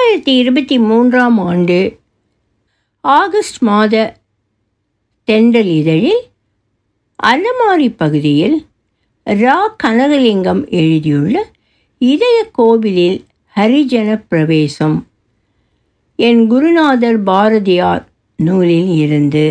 இரண்டாயிரத்தி இருபத்தி மூன்றாம் ஆண்டு ஆகஸ்ட் மாத தென்றல் இதழில் அலமாரி பகுதியில் ரா கனகலிங்கம் எழுதியுள்ள இதய கோவிலில் ஹரிஜன பிரவேசம் என் குருநாதர் பாரதியார் நூலில் இருந்து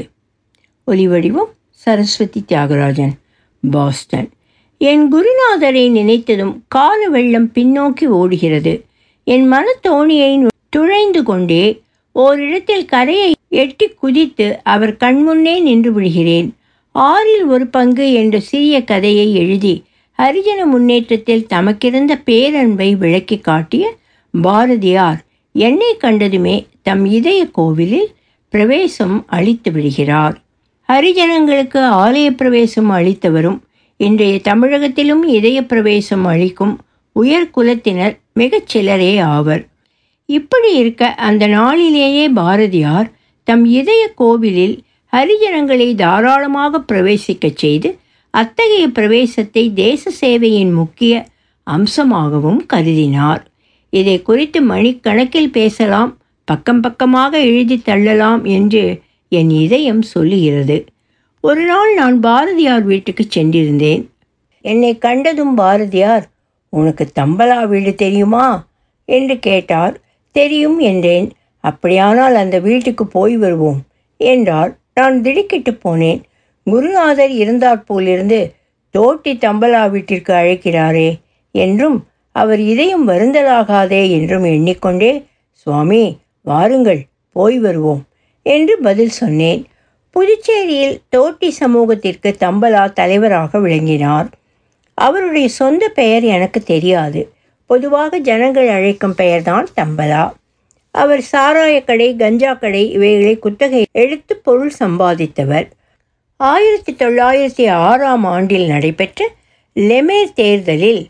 ஒலிவடிவம் சரஸ்வதி தியாகராஜன் பாஸ்டன் என் குருநாதரை நினைத்ததும் கால வெள்ளம் பின்னோக்கி ஓடுகிறது என் மனத்தோணியை துழைந்து கொண்டே ஓரிடத்தில் கரையை எட்டி குதித்து அவர் கண்முன்னே நின்று விடுகிறேன் ஆறில் ஒரு பங்கு என்ற சிறிய கதையை எழுதி ஹரிஜன முன்னேற்றத்தில் தமக்கிருந்த பேரன்பை விளக்கி காட்டிய பாரதியார் என்னை கண்டதுமே தம் இதய கோவிலில் பிரவேசம் அளித்து விடுகிறார் ஹரிஜனங்களுக்கு ஆலய பிரவேசம் அளித்தவரும் இன்றைய தமிழகத்திலும் இதய பிரவேசம் அளிக்கும் உயர் குலத்தினர் மிகச் சிலரே ஆவர் இப்படி இருக்க அந்த நாளிலேயே பாரதியார் தம் இதய கோவிலில் ஹரிஜனங்களை தாராளமாக பிரவேசிக்கச் செய்து அத்தகைய பிரவேசத்தை தேச சேவையின் முக்கிய அம்சமாகவும் கருதினார் இதை குறித்து மணிக்கணக்கில் பேசலாம் பக்கம் பக்கமாக எழுதி தள்ளலாம் என்று என் இதயம் சொல்லுகிறது ஒரு நாள் நான் பாரதியார் வீட்டுக்கு சென்றிருந்தேன் என்னை கண்டதும் பாரதியார் உனக்கு தம்பலா வீடு தெரியுமா என்று கேட்டார் தெரியும் என்றேன் அப்படியானால் அந்த வீட்டுக்கு போய் வருவோம் என்றார் நான் திடுக்கிட்டு போனேன் குருநாதர் இருந்தாற்போலிருந்து தோட்டி தம்பலா வீட்டிற்கு அழைக்கிறாரே என்றும் அவர் இதயம் வருந்தலாகாதே என்றும் எண்ணிக்கொண்டே சுவாமி வாருங்கள் போய் வருவோம் என்று பதில் சொன்னேன் புதுச்சேரியில் தோட்டி சமூகத்திற்கு தம்பலா தலைவராக விளங்கினார் அவருடைய சொந்த பெயர் எனக்கு தெரியாது பொதுவாக ஜனங்கள் அழைக்கும் பெயர்தான் தம்பலா அவர் சாராய கடை கஞ்சா கடை இவைகளை குத்தகை எடுத்து பொருள் சம்பாதித்தவர் ஆயிரத்தி தொள்ளாயிரத்தி ஆறாம் ஆண்டில் நடைபெற்ற லெமேர் தேர்தலில்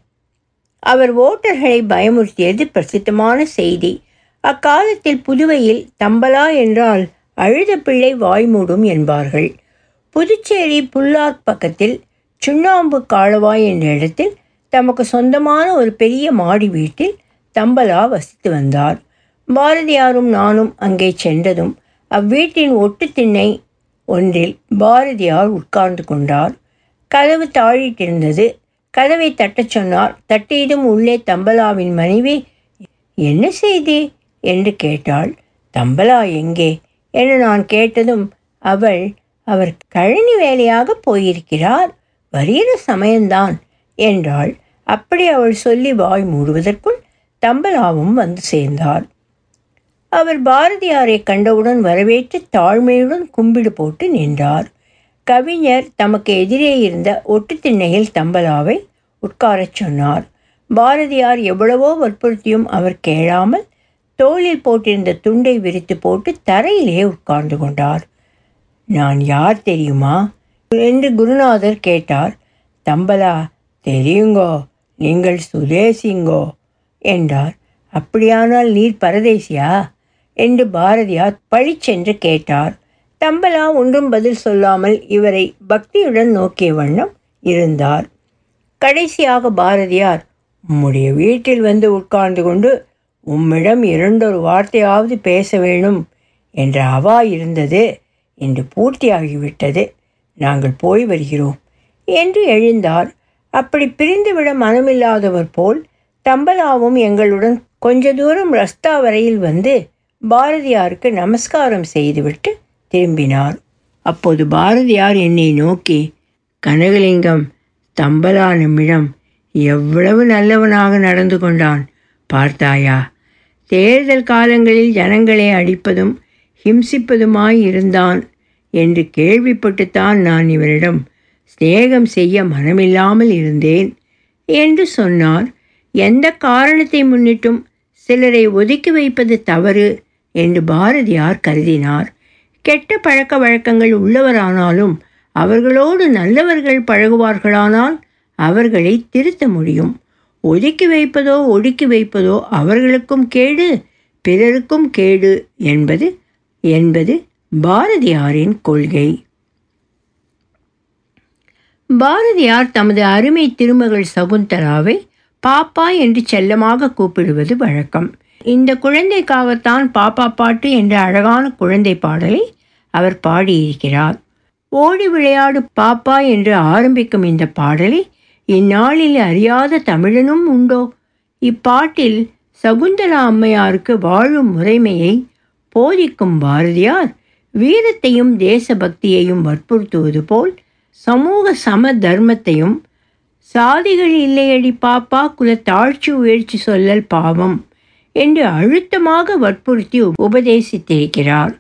அவர் ஓட்டர்களை பயமுறுத்தியது பிரசித்தமான செய்தி அக்காலத்தில் புதுவையில் தம்பலா என்றால் அழுத பிள்ளை வாய்மூடும் என்பார்கள் புதுச்சேரி புல்லார் பக்கத்தில் சுண்ணாம்பு காலவாய் என்ற இடத்தில் தமக்கு சொந்தமான ஒரு பெரிய மாடி வீட்டில் தம்பலா வசித்து வந்தார் பாரதியாரும் நானும் அங்கே சென்றதும் அவ்வீட்டின் ஒட்டு திண்ணை ஒன்றில் பாரதியார் உட்கார்ந்து கொண்டார் கதவு தாழிட்டிருந்தது கதவை தட்டச் சொன்னார் தட்டியதும் உள்ளே தம்பலாவின் மனைவி என்ன செய்தி என்று கேட்டாள் தம்பலா எங்கே என நான் கேட்டதும் அவள் அவர் கழனி வேலையாக போயிருக்கிறார் வருகிற சமயம்தான் என்றாள் அப்படி அவள் சொல்லி வாய் மூடுவதற்குள் தம்பலாவும் வந்து சேர்ந்தார் அவர் பாரதியாரை கண்டவுடன் வரவேற்று தாழ்மையுடன் கும்பிடு போட்டு நின்றார் கவிஞர் தமக்கு எதிரே இருந்த ஒட்டுத்திண்ணையில் தம்பலாவை உட்காரச் சொன்னார் பாரதியார் எவ்வளவோ வற்புறுத்தியும் அவர் கேளாமல் தோளில் போட்டிருந்த துண்டை விரித்து போட்டு தரையிலே உட்கார்ந்து கொண்டார் நான் யார் தெரியுமா என்று குருநாதர் கேட்டார் தம்பலா தெரியுங்கோ நீங்கள் சுதேசிங்கோ என்றார் அப்படியானால் நீர் பரதேசியா என்று பாரதியார் பழிச்சென்று கேட்டார் தம்பலா ஒன்றும் பதில் சொல்லாமல் இவரை பக்தியுடன் நோக்கிய வண்ணம் இருந்தார் கடைசியாக பாரதியார் உம்முடைய வீட்டில் வந்து உட்கார்ந்து கொண்டு உம்மிடம் இரண்டொரு வார்த்தையாவது பேச வேணும் என்ற அவா இருந்தது என்று பூர்த்தியாகிவிட்டது நாங்கள் போய் வருகிறோம் என்று எழுந்தார் அப்படி பிரிந்துவிட மனமில்லாதவர் போல் தம்பலாவும் எங்களுடன் கொஞ்ச தூரம் ரஸ்தா வரையில் வந்து பாரதியாருக்கு நமஸ்காரம் செய்துவிட்டு திரும்பினார் அப்போது பாரதியார் என்னை நோக்கி கனகலிங்கம் தம்பலா நம்மிடம் எவ்வளவு நல்லவனாக நடந்து கொண்டான் பார்த்தாயா தேர்தல் காலங்களில் ஜனங்களை அடிப்பதும் ஹிம்சிப்பதுமாய் இருந்தான் என்று கேள்விப்பட்டுத்தான் நான் இவரிடம் சிநேகம் செய்ய மனமில்லாமல் இருந்தேன் என்று சொன்னார் எந்த காரணத்தை முன்னிட்டும் சிலரை ஒதுக்கி வைப்பது தவறு என்று பாரதியார் கருதினார் கெட்ட பழக்க வழக்கங்கள் உள்ளவரானாலும் அவர்களோடு நல்லவர்கள் பழகுவார்களானால் அவர்களை திருத்த முடியும் ஒதுக்கி வைப்பதோ ஒடுக்கி வைப்பதோ அவர்களுக்கும் கேடு பிறருக்கும் கேடு என்பது என்பது பாரதியாரின் கொள்கை பாரதியார் தமது அருமை திருமகள் சகுந்தலாவை பாப்பா என்று செல்லமாக கூப்பிடுவது வழக்கம் இந்த குழந்தைக்காகத்தான் பாப்பா பாட்டு என்ற அழகான குழந்தை பாடலை அவர் பாடியிருக்கிறார் ஓடி விளையாடு பாப்பா என்று ஆரம்பிக்கும் இந்த பாடலை இந்நாளில் அறியாத தமிழனும் உண்டோ இப்பாட்டில் சகுந்தலா அம்மையாருக்கு வாழும் முறைமையை போதிக்கும் பாரதியார் வீரத்தையும் தேசபக்தியையும் வற்புறுத்துவது போல் சமூக சம தர்மத்தையும் சாதிகள் இல்லையடி பாப்பா குல தாழ்ச்சி உயர்ச்சி சொல்லல் பாவம் என்று அழுத்தமாக வற்புறுத்தி உபதேசித்திருக்கிறார்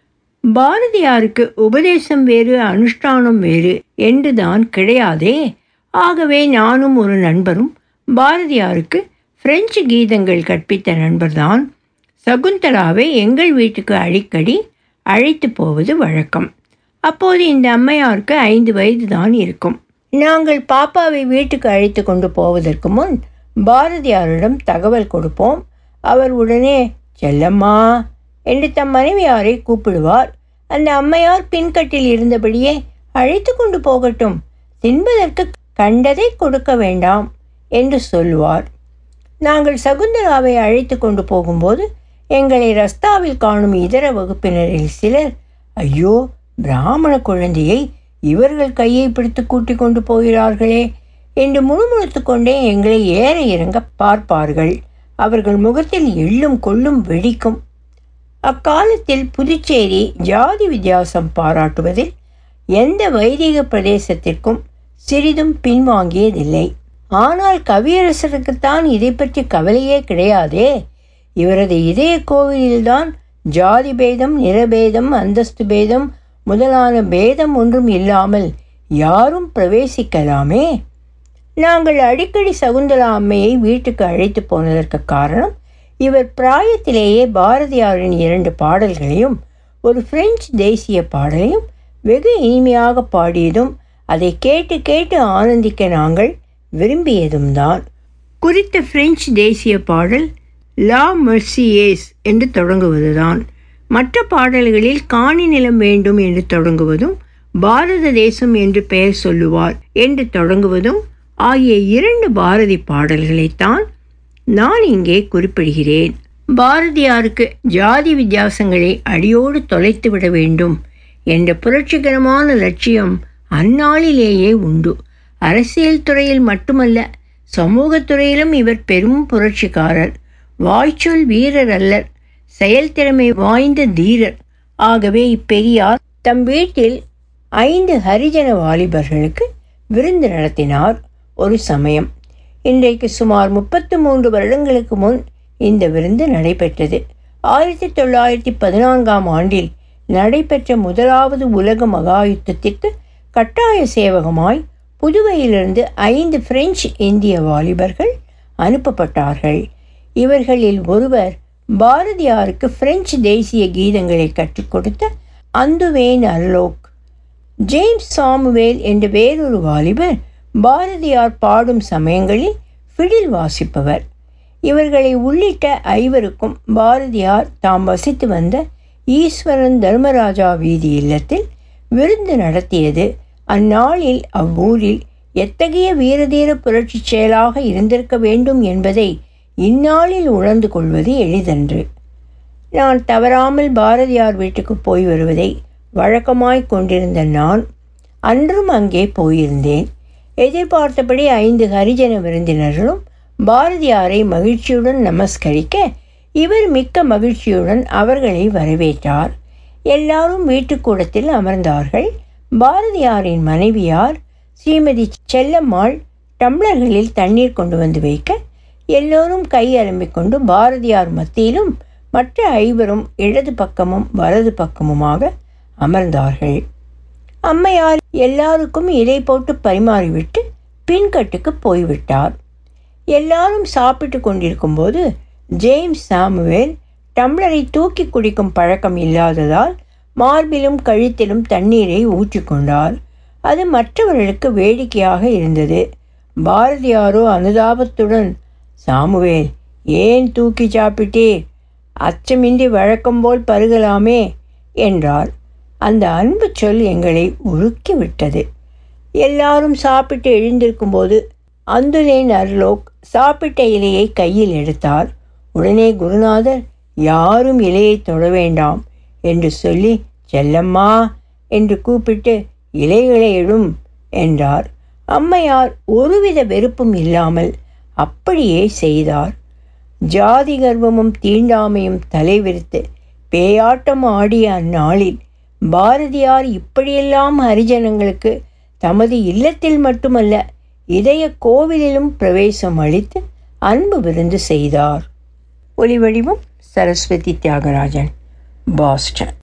பாரதியாருக்கு உபதேசம் வேறு அனுஷ்டானம் வேறு என்றுதான் கிடையாதே ஆகவே நானும் ஒரு நண்பரும் பாரதியாருக்கு பிரெஞ்சு கீதங்கள் கற்பித்த நண்பர்தான் சகுந்தலாவை எங்கள் வீட்டுக்கு அடிக்கடி அழைத்து போவது வழக்கம் அப்போது இந்த அம்மையாருக்கு ஐந்து வயது தான் இருக்கும் நாங்கள் பாப்பாவை வீட்டுக்கு அழைத்து கொண்டு போவதற்கு முன் பாரதியாரிடம் தகவல் கொடுப்போம் அவர் உடனே செல்லம்மா என்று தம் மனைவியாரை கூப்பிடுவார் அந்த அம்மையார் பின்கட்டில் இருந்தபடியே அழைத்து கொண்டு போகட்டும் தின்பதற்கு கண்டதை கொடுக்க வேண்டாம் என்று சொல்லுவார் நாங்கள் சகுந்தலாவை அழைத்து கொண்டு போகும்போது எங்களை ரஸ்தாவில் காணும் இதர வகுப்பினரில் சிலர் ஐயோ பிராமண குழந்தையை இவர்கள் கையை பிடித்து கூட்டிக் கொண்டு போகிறார்களே என்று முணுமுணுத்து கொண்டே எங்களை ஏற இறங்க பார்ப்பார்கள் அவர்கள் முகத்தில் எள்ளும் கொள்ளும் வெடிக்கும் அக்காலத்தில் புதுச்சேரி ஜாதி வித்தியாசம் பாராட்டுவதில் எந்த வைதிக பிரதேசத்திற்கும் சிறிதும் பின்வாங்கியதில்லை ஆனால் கவியரசருக்குத்தான் இதை பற்றி கவலையே கிடையாதே இவரது இதய கோவிலில்தான் ஜாதி பேதம் நிறபேதம் அந்தஸ்து பேதம் முதலான பேதம் ஒன்றும் இல்லாமல் யாரும் பிரவேசிக்கலாமே நாங்கள் அடிக்கடி சகுந்தலா அம்மையை வீட்டுக்கு அழைத்து போனதற்கு காரணம் இவர் பிராயத்திலேயே பாரதியாரின் இரண்டு பாடல்களையும் ஒரு பிரெஞ்சு தேசிய பாடலையும் வெகு இனிமையாக பாடியதும் அதை கேட்டு கேட்டு ஆனந்திக்க நாங்கள் விரும்பியதும் தான் குறித்த பிரெஞ்சு தேசிய பாடல் லா மெர்சியேஸ் என்று தொடங்குவதுதான் மற்ற பாடல்களில் காணி நிலம் வேண்டும் என்று தொடங்குவதும் பாரத தேசம் என்று பெயர் சொல்லுவார் என்று தொடங்குவதும் ஆகிய இரண்டு பாரதி பாடல்களைத்தான் நான் இங்கே குறிப்பிடுகிறேன் பாரதியாருக்கு ஜாதி வித்தியாசங்களை அடியோடு தொலைத்து விட வேண்டும் என்ற புரட்சிகரமான லட்சியம் அந்நாளிலேயே உண்டு அரசியல் துறையில் மட்டுமல்ல சமூகத்துறையிலும் இவர் பெரும் புரட்சிக்காரர் வாய்ச்சொல் வீரர் அல்லர் செயல்திறமை வாய்ந்த தீரர் ஆகவே இப்பெரியார் தம் வீட்டில் ஐந்து ஹரிஜன வாலிபர்களுக்கு விருந்து நடத்தினார் ஒரு சமயம் இன்றைக்கு சுமார் முப்பத்து மூன்று வருடங்களுக்கு முன் இந்த விருந்து நடைபெற்றது ஆயிரத்தி தொள்ளாயிரத்தி பதினான்காம் ஆண்டில் நடைபெற்ற முதலாவது உலக மகா யுத்தத்திற்கு கட்டாய சேவகமாய் புதுவையிலிருந்து ஐந்து பிரெஞ்சு இந்திய வாலிபர்கள் அனுப்பப்பட்டார்கள் இவர்களில் ஒருவர் பாரதியாருக்கு பிரெஞ்சு தேசிய கீதங்களை கற்றுக் கொடுத்த அந்துவேன் அர்லோக் ஜேம்ஸ் சாமுவேல் என்ற வேறொரு வாலிபர் பாரதியார் பாடும் சமயங்களில் ஃபிடில் வாசிப்பவர் இவர்களை உள்ளிட்ட ஐவருக்கும் பாரதியார் தாம் வசித்து வந்த ஈஸ்வரன் தர்மராஜா வீதி இல்லத்தில் விருந்து நடத்தியது அந்நாளில் அவ்வூரில் எத்தகைய வீரதீர புரட்சி செயலாக இருந்திருக்க வேண்டும் என்பதை இந்நாளில் உணர்ந்து கொள்வது எளிதன்று நான் தவறாமல் பாரதியார் வீட்டுக்கு போய் வருவதை வழக்கமாய் கொண்டிருந்த நான் அன்றும் அங்கே போயிருந்தேன் எதிர்பார்த்தபடி ஐந்து ஹரிஜன விருந்தினர்களும் பாரதியாரை மகிழ்ச்சியுடன் நமஸ்கரிக்க இவர் மிக்க மகிழ்ச்சியுடன் அவர்களை வரவேற்றார் எல்லாரும் வீட்டுக்கூடத்தில் அமர்ந்தார்கள் பாரதியாரின் மனைவியார் ஸ்ரீமதி செல்லம்மாள் டம்ளர்களில் தண்ணீர் கொண்டு வந்து வைக்க எல்லோரும் கை அலம்பிக் கொண்டு பாரதியார் மத்தியிலும் மற்ற ஐவரும் இடது பக்கமும் வலது பக்கமுமாக அமர்ந்தார்கள் அம்மையார் எல்லாருக்கும் இலை போட்டு பரிமாறிவிட்டு பின்கட்டுக்கு போய்விட்டார் எல்லாரும் சாப்பிட்டு கொண்டிருக்கும்போது ஜேம்ஸ் சாமுவேல் டம்ளரை தூக்கி குடிக்கும் பழக்கம் இல்லாததால் மார்பிலும் கழுத்திலும் தண்ணீரை ஊற்றிக்கொண்டார் அது மற்றவர்களுக்கு வேடிக்கையாக இருந்தது பாரதியாரோ அனுதாபத்துடன் சாமுவேல் ஏன் தூக்கி சாப்பிட்டீர் அச்சமின்றி வழக்கம் போல் பருகலாமே என்றார் அந்த அன்பு சொல் எங்களை உருக்கி விட்டது எல்லாரும் சாப்பிட்டு எழுந்திருக்கும்போது அந்துலேன் அர்லோக் சாப்பிட்ட இலையை கையில் எடுத்தார் உடனே குருநாதர் யாரும் இலையை தொட வேண்டாம் என்று சொல்லி செல்லம்மா என்று கூப்பிட்டு இலைகளை எடும் என்றார் அம்மையார் ஒருவித வெறுப்பும் இல்லாமல் அப்படியே செய்தார் ஜாதி கர்வமும் தீண்டாமையும் தலைவிரித்து பேயாட்டம் ஆடிய அந்நாளில் பாரதியார் இப்படியெல்லாம் ஹரிஜனங்களுக்கு தமது இல்லத்தில் மட்டுமல்ல இதய கோவிலிலும் பிரவேசம் அளித்து அன்பு விருந்து செய்தார் ஒலிவடிவம் சரஸ்வதி தியாகராஜன் பாஸ்டன்